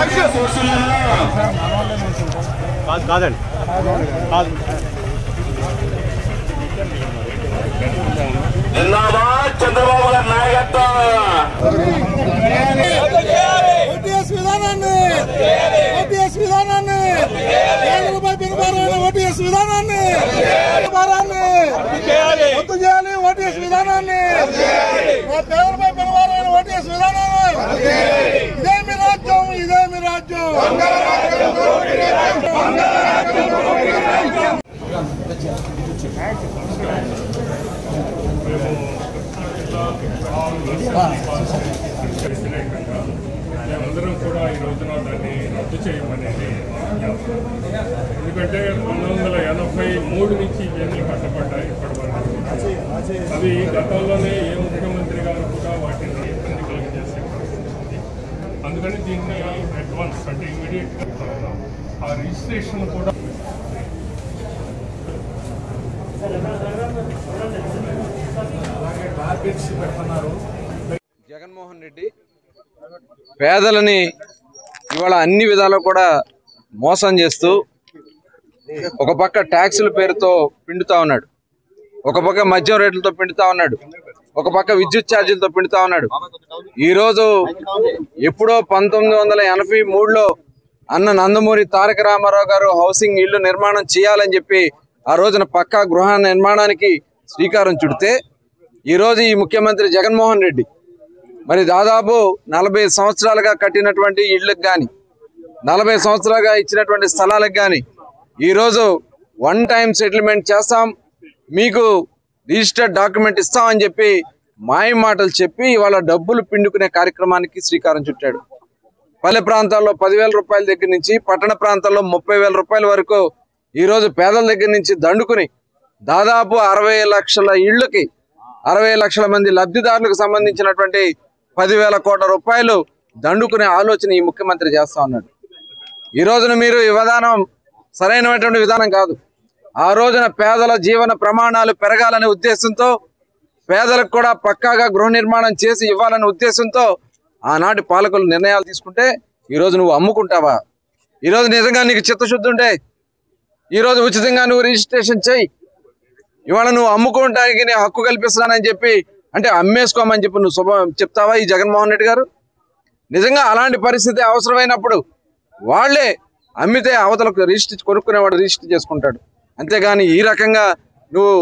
కాదు కాదండి కాదు జిందాబాద్ చంద్రబాబు గారి నాయకత్వం ఓటీఎస్ విధానాన్ని ఓటీఎస్ విధానాన్ని పేదలపై పెనుభారమైన ఓటీఎస్ విధానాన్ని భారాన్ని రద్దు చేయాలి ఓటీఎస్ విధానాన్ని మా పేదలపై పెనుభారమైన ఓటీఎస్ విధానాన్ని ఇదే మీ రాజ్యం ఇదే మీ రాజ్యం మేమందరం కూడా ఈ రోజున దాన్ని రద్దు చేయమనేది మా విజ్ఞప్తి. ఎందుకంటే పంతొమ్మిది వందల ఎనభై మూడు నుంచి ఇవన్నీ కట్టబడ్డాయి ఇప్పటి వరకు అవి గతంలోనే ఏ ముఖ్యమంత్రి గారు కూడా వాటిని ఇబ్బంది కలిగజేసే పరిస్థితి ఉంది అందుకని దీన్ని అడ్వాన్స్ అంటే ఇమీడియట్గా ఆ రిజిస్ట్రేషన్ కూడా జగన్మోహన్ రెడ్డి పేదలని ఇవాళ అన్ని విధాలు కూడా మోసం చేస్తూ ఒక పక్క ట్యాక్సుల పేరుతో పిండుతా ఉన్నాడు ఒక పక్క మద్యం రేట్లతో పిండుతా ఉన్నాడు ఒక పక్క విద్యుత్ ఛార్జీలతో పిండుతా ఉన్నాడు ఈరోజు ఎప్పుడో పంతొమ్మిది వందల ఎనభై మూడులో అన్న నందమూరి తారక రామారావు గారు హౌసింగ్ ఇల్లు నిర్మాణం చేయాలని చెప్పి ఆ రోజున పక్కా గృహ నిర్మాణానికి శ్రీకారం చుడితే ఈరోజు ఈ ముఖ్యమంత్రి జగన్మోహన్ రెడ్డి మరి దాదాపు నలభై సంవత్సరాలుగా కట్టినటువంటి ఇళ్ళకి కానీ నలభై సంవత్సరాలుగా ఇచ్చినటువంటి స్థలాలకు కానీ ఈరోజు వన్ టైం సెటిల్మెంట్ చేస్తాం మీకు రిజిస్టర్డ్ డాక్యుమెంట్ ఇస్తామని చెప్పి మాయ మాటలు చెప్పి ఇవాళ డబ్బులు పిండుకునే కార్యక్రమానికి శ్రీకారం చుట్టాడు పల్లె ప్రాంతాల్లో పదివేల రూపాయల దగ్గర నుంచి పట్టణ ప్రాంతాల్లో ముప్పై వేల రూపాయల వరకు ఈరోజు పేదల దగ్గర నుంచి దండుకుని దాదాపు అరవై లక్షల ఇళ్ళకి అరవై లక్షల మంది లబ్ధిదారులకు సంబంధించినటువంటి పదివేల కోట్ల రూపాయలు దండుకునే ఆలోచన ఈ ముఖ్యమంత్రి చేస్తా ఉన్నాడు ఈ రోజున మీరు ఈ విధానం సరైనటువంటి విధానం కాదు ఆ రోజున పేదల జీవన ప్రమాణాలు పెరగాలనే ఉద్దేశంతో పేదలకు కూడా పక్కాగా గృహ నిర్మాణం చేసి ఇవ్వాలనే ఉద్దేశంతో ఆనాటి పాలకులు నిర్ణయాలు తీసుకుంటే ఈరోజు నువ్వు అమ్ముకుంటావా ఈరోజు నిజంగా నీకు చిత్తశుద్ధి ఉంటే ఈరోజు ఉచితంగా నువ్వు రిజిస్ట్రేషన్ చేయి ఇవాళ నువ్వు అమ్ముకోవడానికి నేను హక్కు కల్పిస్తున్నానని చెప్పి అంటే అమ్మేసుకోమని చెప్పి నువ్వు శుభ చెప్తావా ఈ జగన్మోహన్ రెడ్డి గారు నిజంగా అలాంటి పరిస్థితి అవసరమైనప్పుడు వాళ్ళే అమ్మితే అవతలకు రిజిస్టర్ కొనుక్కునేవాడు రిజిస్టర్ చేసుకుంటాడు అంతేగాని ఈ రకంగా నువ్వు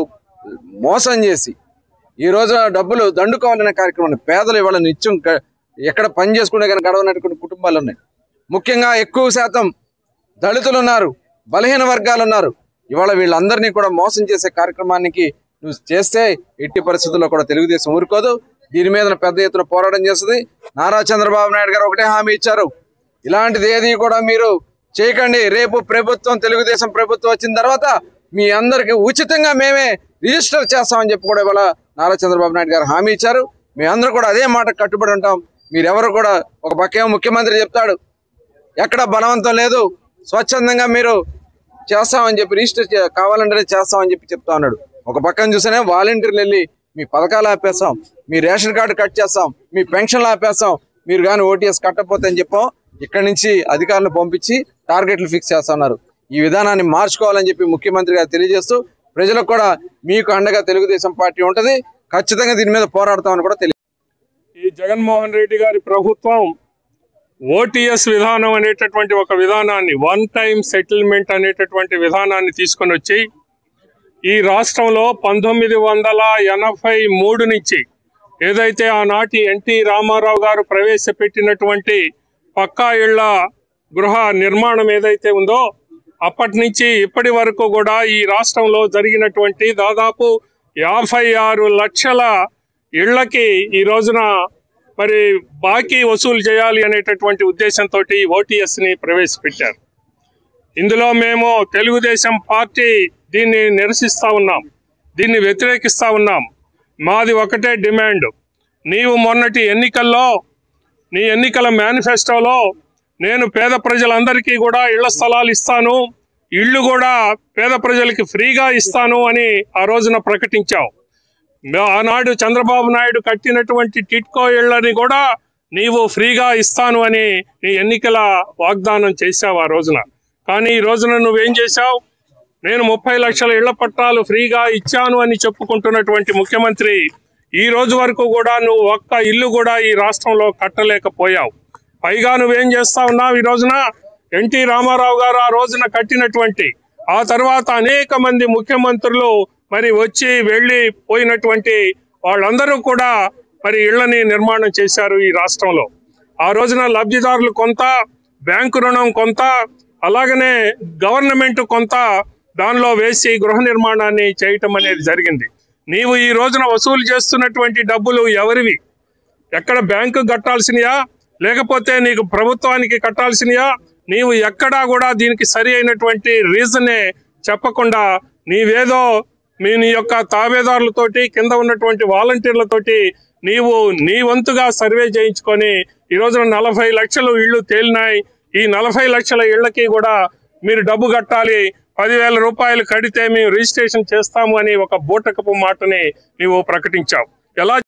మోసం చేసి ఈ రోజు డబ్బులు దండుకోవాలనే కార్యక్రమం పేదలు ఇవాళ నిత్యం గ- ఎక్కడ పని చేసుకునే కానీ గడవనటువంటి కుటుంబాలు ఉన్నాయి ముఖ్యంగా ఎక్కువ శాతం దళితులు ఉన్నారు బలహీన వర్గాలు ఉన్నారు ఇవాళ వీళ్ళందరినీ కూడా మోసం చేసే కార్యక్రమానికి నువ్వు చేస్తే ఎట్టి పరిస్థితుల్లో కూడా తెలుగుదేశం ఊరుకోదు దీని మీద పెద్ద ఎత్తున పోరాటం చేస్తుంది నారా చంద్రబాబు నాయుడు గారు ఒకటే హామీ ఇచ్చారు ఇలాంటిది ఏది కూడా మీరు చేయకండి రేపు ప్రభుత్వం తెలుగుదేశం ప్రభుత్వం వచ్చిన తర్వాత మీ అందరికి ఉచితంగా మేమే రిజిస్టర్ చేస్తామని చెప్పి కూడా ఇవాళ నారా చంద్రబాబు నాయుడు గారు హామీ ఇచ్చారు మీ అందరూ కూడా అదే మాట కట్టుబడి ఉంటాం మీరెవరు కూడా ఒక పక్కేమో ముఖ్యమంత్రి చెప్తాడు ఎక్కడ బలవంతం లేదు స్వచ్ఛందంగా మీరు చేస్తామని చెప్పి రిజిస్టర్ చే- కావాలంటేనే చేస్తామని చెప్పి చెప్తా ఉన్నాడు ఒక పక్కన చూస్తేనే వాలంటీర్లు వెళ్ళి మీ పథకాలు ఆపేస్తాం మీ రేషన్ కార్డు కట్ చేస్తాం మీ పెన్షన్లు ఆపేస్తాం మీరు కానీ ఓటీఎస్ కట్టకపోతే అని చెప్పాం ఇక్కడి నుంచి అధికారులు పంపించి టార్గెట్లు ఫిక్స్ చేస్తున్నారు ఈ విధానాన్ని మార్చుకోవాలని చెప్పి ముఖ్యమంత్రి గారు తెలియజేస్తూ ప్రజలకు కూడా మీకు అండగా తెలుగుదేశం పార్టీ ఉంటది ఖచ్చితంగా దీని మీద పోరాడతామని కూడా తెలియ ఈ జగన్మోహన్ రెడ్డి గారి ప్రభుత్వం ఓటీఎస్ విధానం అనేటటువంటి ఒక విధానాన్ని వన్ టైం సెటిల్మెంట్ అనేటటువంటి విధానాన్ని తీసుకొని వచ్చి ఈ రాష్ట్రంలో పంతొమ్మిది వందల ఎనభై మూడు నుంచి ఏదైతే ఆనాటి ఎన్టీ రామారావు గారు ప్రవేశపెట్టినటువంటి పక్కా ఇళ్ల గృహ నిర్మాణం ఏదైతే ఉందో అప్పటి నుంచి ఇప్పటి వరకు కూడా ఈ రాష్ట్రంలో జరిగినటువంటి దాదాపు యాభై ఆరు లక్షల ఇళ్లకి ఈ రోజున మరి బాకీ వసూలు చేయాలి అనేటటువంటి ఉద్దేశంతో ఓటీఎస్ని ప్రవేశపెట్టారు ఇందులో మేము తెలుగుదేశం పార్టీ దీన్ని నిరసిస్తా ఉన్నాం దీన్ని వ్యతిరేకిస్తా ఉన్నాం మాది ఒకటే డిమాండ్ నీవు మొన్నటి ఎన్నికల్లో నీ ఎన్నికల మేనిఫెస్టోలో నేను పేద ప్రజలందరికీ కూడా ఇళ్ల స్థలాలు ఇస్తాను ఇళ్ళు కూడా పేద ప్రజలకి ఫ్రీగా ఇస్తాను అని ఆ రోజున ప్రకటించావు ఆనాడు చంద్రబాబు నాయుడు కట్టినటువంటి టిట్కో ఇళ్లని కూడా నీవు ఫ్రీగా ఇస్తాను అని నీ ఎన్నికల వాగ్దానం చేశావు ఆ రోజున కానీ ఈ రోజున నువ్వేం చేశావు నేను ముప్పై లక్షల ఇళ్ల పట్టాలు ఫ్రీగా ఇచ్చాను అని చెప్పుకుంటున్నటువంటి ముఖ్యమంత్రి ఈ రోజు వరకు కూడా నువ్వు ఒక్క ఇల్లు కూడా ఈ రాష్ట్రంలో కట్టలేకపోయావు పైగా నువ్వేం చేస్తా ఉన్నావు ఈ రోజున ఎన్టీ రామారావు గారు ఆ రోజున కట్టినటువంటి ఆ తర్వాత అనేక మంది ముఖ్యమంత్రులు మరి వచ్చి వెళ్ళి పోయినటువంటి వాళ్ళందరూ కూడా మరి ఇళ్లని నిర్మాణం చేశారు ఈ రాష్ట్రంలో ఆ రోజున లబ్ధిదారులు కొంత బ్యాంకు రుణం కొంత అలాగనే గవర్నమెంట్ కొంత దానిలో వేసి గృహ నిర్మాణాన్ని చేయటం అనేది జరిగింది నీవు ఈ రోజున వసూలు చేస్తున్నటువంటి డబ్బులు ఎవరివి ఎక్కడ బ్యాంకు కట్టాల్సినయా లేకపోతే నీకు ప్రభుత్వానికి కట్టాల్సినయా నీవు ఎక్కడా కూడా దీనికి సరి అయినటువంటి రీజనే చెప్పకుండా నీవేదో మీ నీ యొక్క తాబేదారులతోటి కింద ఉన్నటువంటి వాలంటీర్లతోటి నీవు నీ వంతుగా సర్వే చేయించుకొని ఈ రోజున నలభై లక్షలు ఇళ్ళు తేలినాయి ఈ నలభై లక్షల ఇళ్ళకి కూడా మీరు డబ్బు కట్టాలి పదివేల రూపాయలు కడితే మేము రిజిస్ట్రేషన్ చేస్తాము అని ఒక బూటకపు మాటని నీవు ప్రకటించావు ఎలా